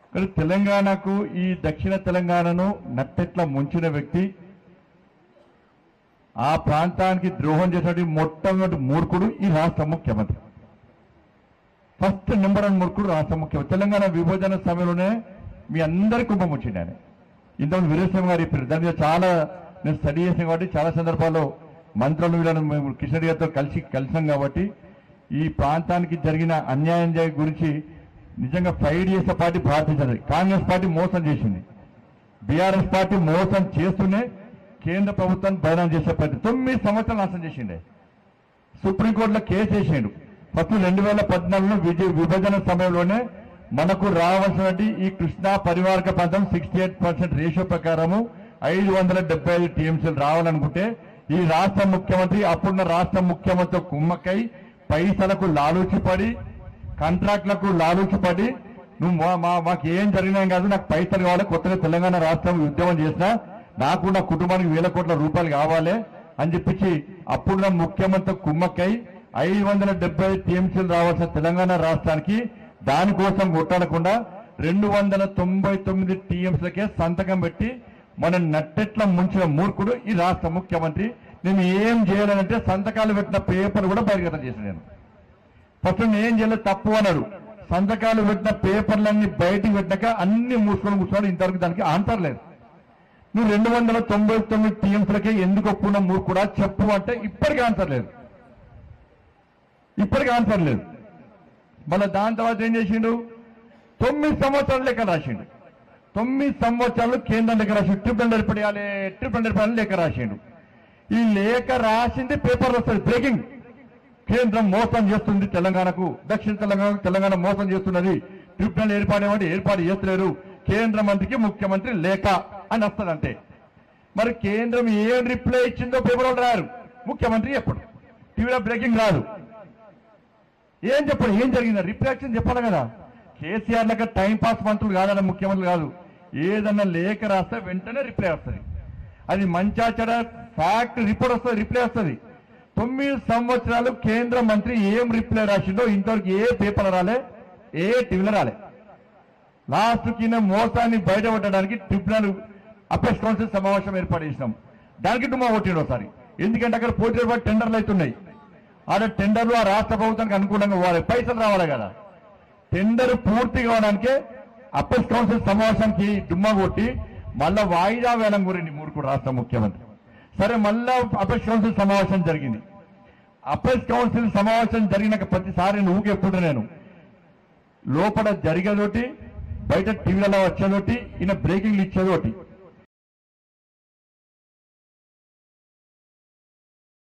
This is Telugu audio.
కానీ తెలంగాణకు ఈ దక్షిణ తెలంగాణను నట్టెట్ల ముంచిన వ్యక్తి ఆ ప్రాంతానికి ద్రోహం చేసినటువంటి మొట్టమొదటి మూర్ఖుడు ఈ రాష్ట్ర ముఖ్యమంత్రి ఫస్ట్ నెంబర్ వన్ మూర్ఖుడు రాష్ట్ర ముఖ్యమంత్రి తెలంగాణ విభజన సమయంలోనే మీ అందరి కుంభం వచ్చింది ఆయన ఇంతకుముందు వీరేశ్వరం గారు చెప్పారు దాని మీద చాలా నేను స్టడీ చేసాను కాబట్టి చాలా సందర్భాల్లో మంత్రులు వీళ్ళను మేము కిషన్ రెడ్డి గారితో కలిసి కలిసాం కాబట్టి ఈ ప్రాంతానికి జరిగిన అన్యాయం జరి- గురించి నిజంగా ఫైట్ చేసే పార్టీ భారతీయ జనతా కాంగ్రెస్ పార్టీ మోసం చేసింది బీఆర్ఎస్ పార్టీ మోసం చేస్తూనే కేంద్ర ప్రభుత్వాన్ని బదనాం చేసే పార్టీ తొమ్మిది సంవత్సరాలు నాశనం చేసిండే సుప్రీంకోర్టులో కేసు వేసిండు ఫస్ట్ రెండు వేల పద్నాలుగులో విజయ విభజన సమయంలోనే మనకు రావాల్సినటువంటి ఈ కృష్ణా పరివారక ప్రాంతం సిక్స్టీ ఎయిట్ పర్సెంట్ రేషియో ప్రకారము ఐదు వందల డెబ్బై ఐదు టీఎంసీలు రావాలనుకుంటే ఈ రాష్ట్ర ముఖ్యమంత్రి అప్పుడున్న రాష్ట్ర ముఖ్యమంత్రి కుమ్మక్కై పైసలకు లాలూచిపడి కాంట్రాక్టులకు లాలూచిపడి నువ్వు మా- మా మాకు ఏం జరిగినా కాదు నాకు పైసలు కావాలి కొత్తగా తెలంగాణ రాష్ట్రం ఉద్యమం చేసినా నాకు నా కుటుంబానికి వేల కోట్ల రూపాయలు కావాలి అని చెప్పించి అప్పుడున్న ముఖ్యమంత్రి కుమ్మక్కై ఐదు వందల డెబ్బై టీఎంసీలు రావాల్సిన తెలంగాణ రాష్ట్రానికి దానికోసం కొట్టాడకుండా రెండు వందల తొంభై తొమ్మిది టీఎంసీలకే సంతకం పెట్టి మన నట్టెట్ల ముంచిన మూర్ఖుడు ఈ రాష్ట్ర ముఖ్యమంత్రి నేను ఏం చేయాలనంటే సంతకాలు పెట్టిన పేపర్ కూడా బహిర్గతం చేసిన నేను ఫస్ట్ నేను ఏం చేయలేదు తప్పు అన్నాడు సంతకాలు పెట్టిన పేపర్లన్నీ బయటికి పెట్టాక అన్ని మూసుకొని కూర్చోడు ఇంతవరకు దానికి ఆన్సర్ లేదు నువ్వు రెండు వందల తొంభై తొమ్మిది టీఎంసీలకే ఎందుకు ఒప్పుకున్న మూర్ఖుడా చెప్పు అంటే ఇప్పటికీ ఆన్సర్ లేదు ఇప్పటికీ ఆన్సర్ లేదు మళ్ళీ దాని తర్వాత ఏం చేసిండు తొమ్మిది సంవత్సరాలు లెక్క రాసిండు తొమ్మిది సంవత్సరాలు కేంద్రం లెక్క రాసిండు ట్రిపుల్ నడిపడేయాలి ట్రిపుల్ నడిపడాలి లెక్క రాసిండు ఈ లేఖ రాసింది పేపర్ వస్తుంది బ్రేకింగ్ కేంద్రం మోసం చేస్తుంది తెలంగాణకు దక్షిణ తెలంగాణ తెలంగాణ మోసం చేస్తున్నది ట్రిబ్యునల్ ఏర్పాటు ఏర్పాటు చేస్తలేరు కేంద్ర మంత్రికి ముఖ్యమంత్రి లేఖ అని వస్తుంది అంతే మరి కేంద్రం ఏం రిప్లై ఇచ్చిందో పేపర్ వాళ్ళు రారు ముఖ్యమంత్రి చెప్పడు టీవీలో బ్రేకింగ్ రాదు ఏం చెప్పడు ఏం జరిగింది రిప్లై వచ్చింది చెప్పాలి కదా కేసీఆర్ లెక్క టైం పాస్ మంత్రులు కాదన్న ముఖ్యమంత్రి కాదు ఏదన్నా లేఖ రాస్తే వెంటనే రిప్లై వస్తుంది అది మంచా చెడ ఫ్యాక్ట్ రిపోర్ట్ వస్తుంది రిప్లై వస్తుంది తొమ్మిది సంవత్సరాలు కేంద్ర మంత్రి ఏం రిప్లై రాసిండో ఇంతవరకు ఏ పేపర్ రాలే ఏ టీవీలో రాలే లాస్ట్ కింద మోసాన్ని బయటపడడానికి ట్రిబ్యునల్ అపెక్స్ కౌన్సిల్ సమావేశం ఏర్పాటు చేసినాం దానికి డుమ్మా కొట్టిండు ఒకసారి ఎందుకంటే అక్కడ పోటీ పడి టెండర్లు అవుతున్నాయి ఆడ టెండర్లు ఆ రాష్ట్ర ప్రభుత్వానికి అనుకూలంగా పోవాలి పైసలు రావాలి కదా టెండర్ పూర్తి కావడానికే అపెక్స్ కౌన్సిల్ సమావేశానికి డుమ్మా కొట్టి మళ్ళా వాయిదా వేలం గురించి మూర్ఖుడు రాష్ట్ర ముఖ్యమంత్రి సరే మళ్ళా అపెక్స్ కౌన్సిల్ సమావేశం జరిగింది అపెక్స్ కౌన్సిల్ సమావేశం జరిగినాక ప్రతిసారి నువ్వు చెప్తుంటే నేను లోపల జరిగేదోటి బయట టీవీలలో వచ్చేదోటి ఈయన బ్రేకింగ్లు ఇచ్చేదోటి